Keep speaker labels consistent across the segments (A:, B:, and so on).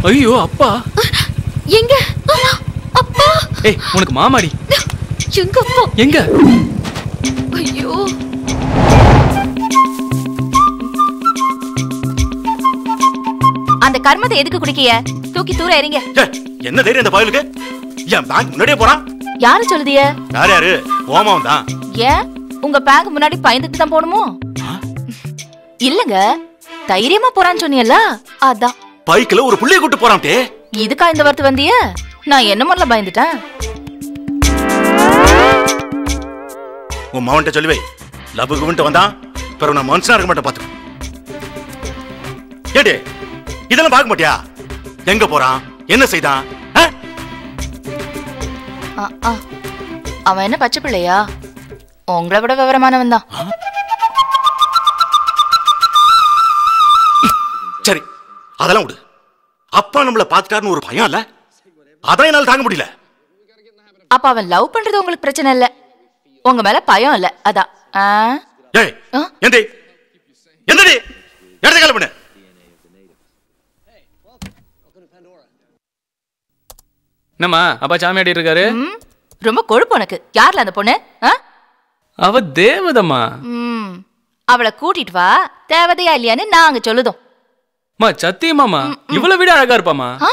A: ஐயோ அப்பா
B: எங்க அப்பா
A: ஏய் உனக்கு மாமாடி
B: எங்க அப்பா
A: எங்க
B: ஐயோ
C: அந்த கர்மத்தை எதுக்கு குடிக்கிய தூக்கி தூர எறிங்க
D: ஏய், என்ன தைரியம் இந்த பயலுக்கு என் பேங்க் முன்னாடியே போறான்
C: யாரு சொல்லுதிய
D: யார் யாரு ஓமாவும் தான்
C: ஏன் உங்க பேங்க் முன்னாடி பயந்துட்டு தான் போகணுமோ இல்லங்க தைரியமா போறான்னு சொன்னீங்கல்ல அதான்
D: பைக்ல ஒரு புள்ளைய கூட்டு போறான் டே
C: இதுக்கா இந்த வார்த்தை வந்திய நான் என்ன மாதிரில பயந்துட்டேன்
D: உன் மவன்கிட்ட சொல்லி வை லபுக்கு விட்டு வந்தான் பிறகு நான் மனுஷனா இருக்க மாட்டேன் பாத்து ஏடே இதெல்லாம் பார்க்க மாட்டியா எங்க போறான் என்ன செய்தான் ஆ?
C: ஆ, ஆ. அவன் என்ன பச்சை பிள்ளையா உங்களை விட விவரமானவன் தான்
D: சரி அதெல்லாம் விடு அப்பா நம்மள பாத்துட்டாருன்னு ஒரு பயம் இல்ல அதான் என்னால தாங்க முடியல
C: அப்ப அவன் லவ் பண்றது உங்களுக்கு பிரச்சனை இல்ல உங்க மேல பயம் இல்ல அதான் ஆ?
D: ஏய்
C: ஆ?
D: எந்தி எந்தடி இடத்த கால பண்ணு
A: என்னம்மா அப்பா சாமியாடி இருக்காரு
C: ம், ரொம்ப கொழுப்பு உனக்கு யார்ல அந்த பொண்ணு ஆ?
A: அவ தேவதம்மா
C: ம், அவளை கூட்டிட்டு வா தேவதையா இல்லையான்னு நாங்க சொல்லுதோம்
A: மா சத்தியமாமா இவ்வளவு விட அழகா இருப்பாமா
C: ஆ?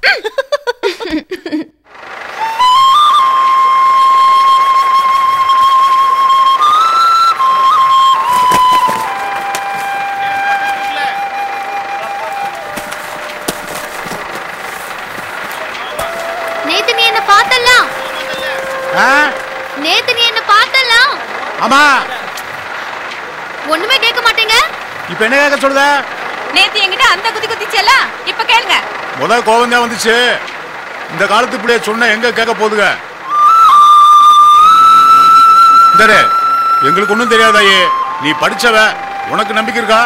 B: நேத்து நீ என்ன பார்த்தல்ல நேத்து நீ என்ன பார்த்தல்ல
E: ஆமா
B: ஒண்ணுமே கேட்க மாட்டேங்க
E: இப்ப என்ன கேட்க சொல்லுத
C: நேத்து என்கிட்ட அந்த குதி குதிச்சல இப்ப கேளுங்க
E: முத கோவம் தான் வந்துச்சு இந்த காலத்து பிள்ளைய சொன்ன எங்க கேட்க போகுதுங்க இந்தரு, எங்களுக்கு ஒண்ணும் தெரியாதாயே நீ படிச்சவ உனக்கு நம்பிக்கை இருக்கா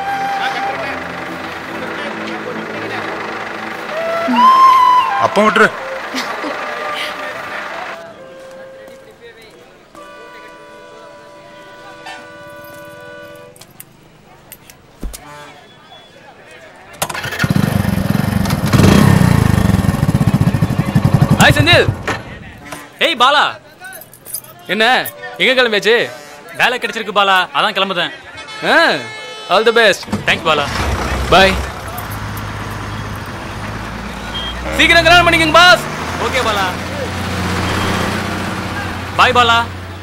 E: அப்ப விட்டுரு
A: ஹாய் செந்தில் ஏய் பாலா என்ன எங்க கிளம்பியாச்சு
F: வேலை கிடைச்சிருக்கு பாலா அதான் கிளம்புதேன்
A: all the best
F: thanks Bala
A: bye சீக்கிரம் கல்யாணம் பண்ணிக்கங்க boss
F: okay Bala bye Bala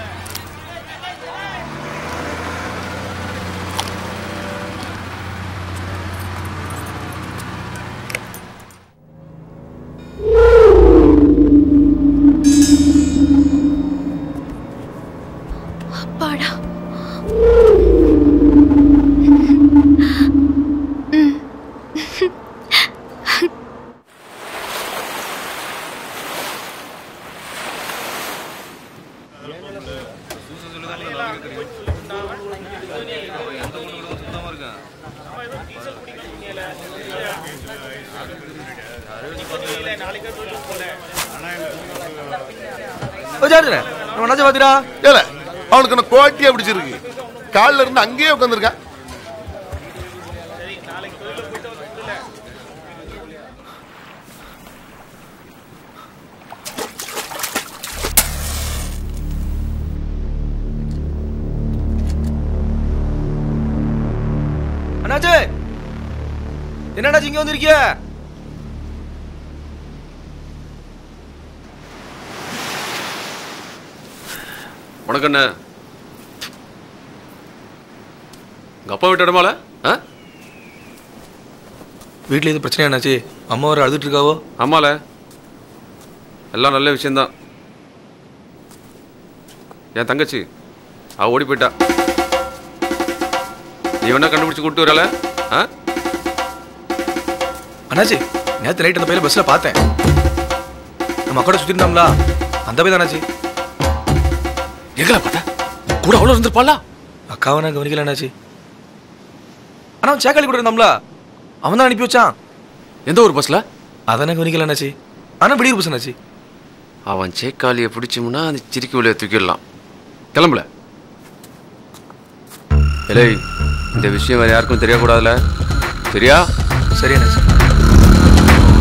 B: அப்பாடா
G: ஏல அவனுக்கு என்ன கோட்டியா பிடிச்சிருக்கு காலில இருந்து அங்கேயே உட்காந்துருக்கான்
H: அண்ணாச்சு என்னண்ணாச்சு இங்க வந்திருக்கிய
I: உனக்கு என்ன உங்க அப்பா வீட்டு இடமால ஆ
H: வீட்ல எதுவும் பிரச்சனை என்னாச்சு அம்மா வர அழுதுட்டு இருக்காவோ
I: ஆமால எல்லாம் நல்ல விஷயம்தான் என் தங்கச்சி அவ ஓடி போயிட்டா நீ வேணா கண்டுபிடிச்சு கூப்பிட்டு வரல ஆ
H: அண்ணாச்சி நேத்து நைட் அந்த பையில பஸ்ல பார்த்தேன் நம்ம அக்கோட சுத்தி இருந்தாங்களா அந்த பையன் அண்ணாச்சி
D: எங்களை பார்த்தா கூட அவ்வளவு இருந்திருப்பாளா
H: அக்காவை நான் கவனிக்கல அண்ணாச்சி ஆனா அவன் சேக்காளி கூட இருந்தாம்ல அவன் தான் அனுப்பி வச்சான்
I: எந்த ஒரு பஸ்ல
H: அதை நான் கவனிக்கல அண்ணாச்சி ஆனா வெளியூர் பஸ் அண்ணாச்சி
I: அவன் சேக்காலியை பிடிச்சோம்னா அந்த சிரிக்கி வழியை தூக்கிடலாம் கிளம்பல இல்லை இந்த விஷயம் வேற யாருக்கும் தெரியக்கூடாதுல சரியா
H: சரி அண்ணாச்சி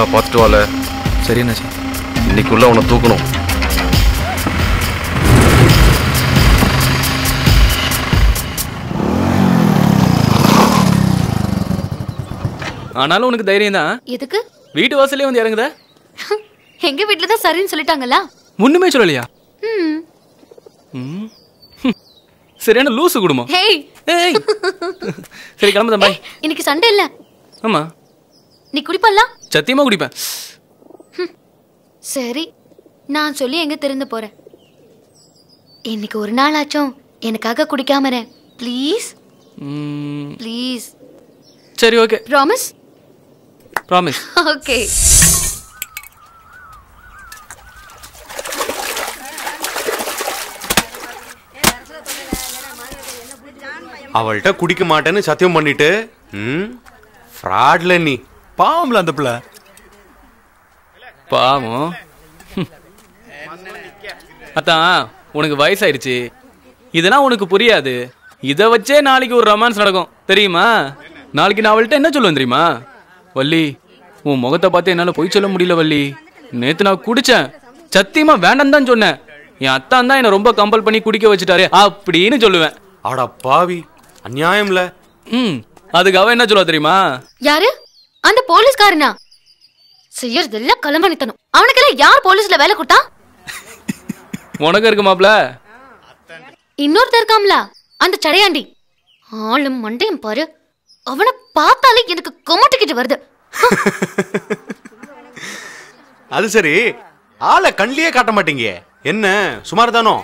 I: ஒழுங்கா பார்த்துட்டு வாழ
H: சரி அண்ணாச்சி
I: இன்னைக்குள்ள உன்னை தூக்கணும்
A: ஆனாலும் உனக்கு தைரியம் தான்
B: எதுக்கு
A: வீட்டு வாசலே வந்து இறங்குத
B: எங்க வீட்ல தான் சரின்னு சொல்லிட்டாங்களா
A: முன்னுமே சொல்லலையா
B: ம்
A: ம். ஹம். சரியான லூசு குடும்பம்
B: ஹேய்
A: ஏய். சரி கிளம்புதான் பாய்
B: இன்னைக்கு சண்டே இல்ல
A: ஆமா
B: நீ குடிப்பல்ல
A: சத்தியமா குடிப்பேன்
B: சரி நான் சொல்லி எங்க திறந்து போறேன் இன்னைக்கு ஒரு நாள் ஆச்சும் எனக்காக குடிக்காம இரு ப்ளீஸ்
A: ம்,
B: ப்ளீஸ்
A: சரி ஓகே
B: ப்ராமிஸ்
A: ப்ராமிஸ்
B: ஓகே
J: அவள்கிட்ட குடிக்க மாட்டேன்னு சத்தியம் பண்ணிட்டு ம் ஃப்ராட்ல நீ
K: பாவம்ல அந்த பிள்ளை
A: பாவம் ஹம். அத்தான் உனக்கு வயசாயிடுச்சு இதெல்லாம் உனக்கு புரியாது இதை வச்சே நாளைக்கு ஒரு ரொமான்ஸ் நடக்கும் தெரியுமா நாளைக்கு நான் அவள்கிட்ட என்ன சொல்லுவேன் தெரியுமா வள்ளி உன் முகத்தை பார்த்து என்னால் பொய் சொல்ல முடியல வள்ளி நேத்து நான் குடிச்சேன் சத்தியமா வேண்டாம் தான் சொன்னேன் என் அத்தான் தான் என்னை ரொம்ப கம்பல் பண்ணி குடிக்க வச்சுட்டாரு அப்படின்னு சொல்லுவேன்
J: அட பாவி அநியாயம்ல
A: ம் அதுக்கு அவ என்ன சொல்லுவா தெரியுமா
B: யாரு அந்த போலீஸ்காரனா செய்யறதெல்லாம் களம்பணித்தனம் அவனுக்கெல்லாம் யார் போலீஸ்ல வேலை கொடுத்தா
A: உனக்கு இருக்கு மாப்ள
B: இன்னொருத்தர் இருக்காம்ல அந்த சடையாண்டி ஆளும் மண்டையும் பாரு அவனை பார்த்தாலே எனக்கு கொமட்டிக்கிட்டு வருது
J: அது சரி ஆளை கண்ணிலேயே காட்ட மாட்டீங்க என்ன சுமார் தானோ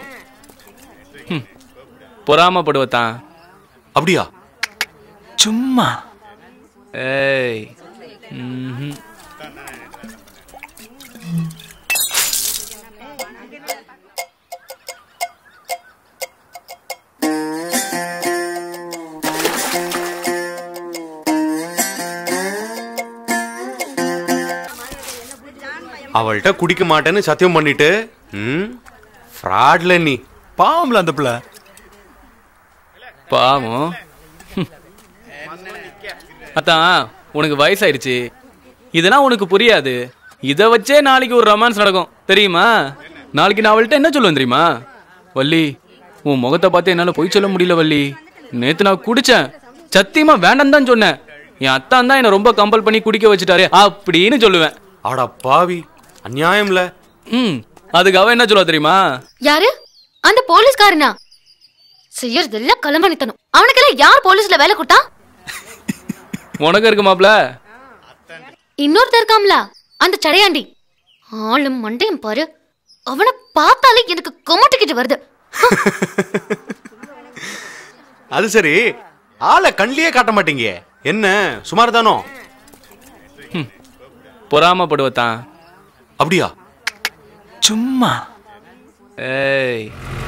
A: பொறாமப்படுவத்தான்
J: அப்படியா
K: சும்மா
A: ஏய் ம்ஹும்.
J: அவள்கிட்ட குடிக்க மாட்டேன்னு சத்தியம் பண்ணிட்டு ம் ஃப்ராட்ல நீ
K: பாவம்ல அந்த பிள்ளை
A: பாவம் ஹம். அத்தான் உனக்கு வயசாயிருச்சு இதெல்லாம் உனக்கு புரியாது இதை வச்சே நாளைக்கு ஒரு ரொமான்ஸ் நடக்கும் தெரியுமா நாளைக்கு நான் அவள்கிட்ட என்ன சொல்லுவேன் தெரியுமா வள்ளி உன் முகத்தை பார்த்து என்னால் பொய் சொல்ல முடியல வள்ளி நேத்து நான் குடிச்சேன் சத்தியமா வேண்டாம் தான் சொன்னேன் என் அத்தான் தான் என்னை ரொம்ப கம்பல் பண்ணி குடிக்க வச்சுட்டாரு அப்படின்னு சொல்லுவேன்
J: அட பாவி அநியாயம்ல
A: ம் அதுக்கு அவ என்ன சொல்லுவா தெரியுமா
B: யாரு அந்த போலீஸ்காரனா செய்யறதெல்லாம் களம்பணித்தனம் அவனுக்கெல்லாம் யார் போலீஸ்ல வேலை கொடுத்தா
A: உனக்கு இருக்கு மாப்ள
B: இன்னொருத்தர் இருக்காம்ல அந்த சடையாண்டி ஆளும் மண்டையும் பாரு அவனை பார்த்தாலே எனக்கு கொமட்டிக்கிட்டு வருது
J: அது சரி ஆளை கண்ணிலேயே காட்ட மாட்டீங்க என்ன சுமார் தானோ
A: பொறாமப்படுவத்தான்
J: அப்படியா
K: சும்மா
A: ஏய்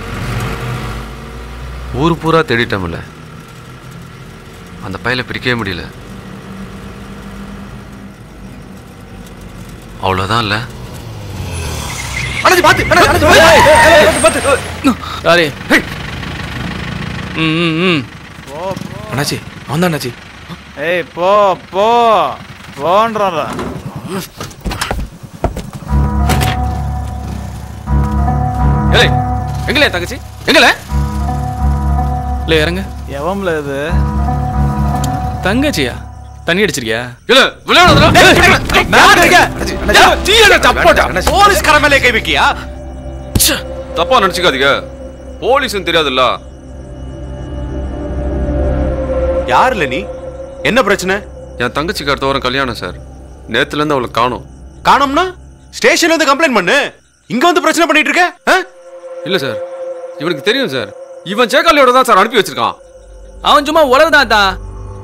I: ஊர் பூரா தேடிட்டோம்ல அந்த பையலை பிரிக்கவே முடியல அவ்வளோதான் இல்லை
H: அண்ணாச்சி பாத்து அண்ணா, அண்ணாச்சி, பாத்து, பாத்து, பாத்து.
A: சாரி ம் ம் ம்
H: அண்ணாச்சி அவன் தான் அண்ணாச்சி
K: ஏய் போ போ போன்றா
A: ஏய் எங்களே தங்கச்சி எங்கள இல்ல இறங்க
K: எவம்ல இது
A: தங்கச்சியா தண்ணி அடிச்சிருக்கியா
I: இல்ல விளையாடுறதுல
H: அண்ணாச்சி, அண்ணாச்சி.
J: போலீஸ்கார மேலே கை வைக்கியா
I: தப்பா நினைச்சுக்காதீங்க போலீஸ்னு தெரியாதுல்ல
J: யாருல நீ என்ன பிரச்சனை
I: என் தங்கச்சிக்கு அடுத்த வாரம் கல்யாணம் சார் நேத்துல இருந்து அவளை காணும்
J: காணோம்னா ஸ்டேஷன்ல இருந்து கம்ப்ளைண்ட் பண்ணு இங்க வந்து பிரச்சனை பண்ணிட்டு இருக்க ஆ?
I: இல்ல சார் இவனுக்கு தெரியும் சார் இவன் சேக்காலியோட தான் சார் அனுப்பி வச்சிருக்கான்
A: அவன் சும்மா உலகதான் தான்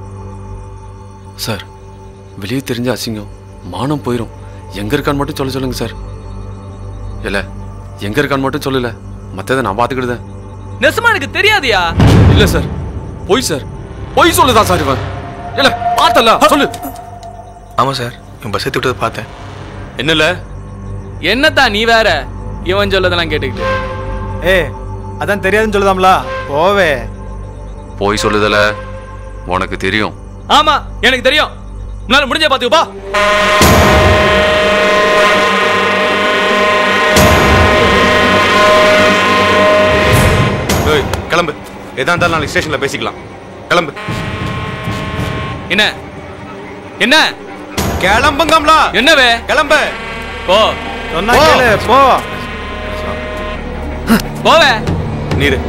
I: சார் வெளியே தெரிஞ்ச அசிங்கம் மானம் போயிடும் எங்க இருக்கான்னு மட்டும் சொல்ல சொல்லுங்க சார் இல்ல எங்க இருக்கான்னு மட்டும் சொல்லல மத்ததை நான் பாத்துக்கிடுதேன்
A: நெசமா எனக்கு தெரியாதியா
I: இல்ல சார் பொய் சார் பொய் சொல்லுதான் சார் இவன் இல்ல பார்த்தல சொல்லு
H: ஆமா சார் இவன் பஸ் ஏற்றி விட்டதை பார்த்தேன்
J: என்னல
A: என்னத்தான் நீ வேற இவன் சொல்லதெல்லாம் கேட்டுக்கிட்டு
K: ஏய் அதான் தெரியாதுன்னு சொல்லுதாம்ல போவே
I: பொய் சொல்லுதல உனக்கு தெரியும்
A: ஆமா எனக்கு தெரியும் உன்னால முடிஞ்ச பாத்துக்கப்பா
J: ஏய் கிளம்பு எதா இருந்தாலும் நாளைக்கு ஸ்டேஷன்ல பேசிக்கலாம் கிளம்பு
A: என்ன என்ன
J: கிளம்புங்கம்லா
A: என்னவே
J: கிளம்பு
A: போ
K: சொன்னா
J: போ.
K: கேளு போ
A: போவே
J: நீரு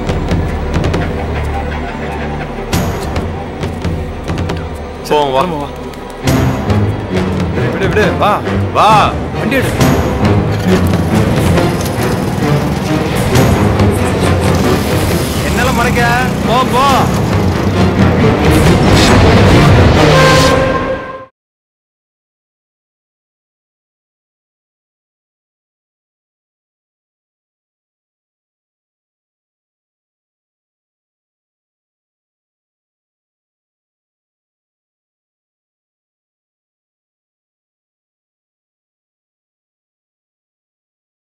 J: போவோம் வா
K: கிளம்பு, வா விடு விடு வா
J: வா
K: வண்டி எடு என்னால மறைக்க போ போ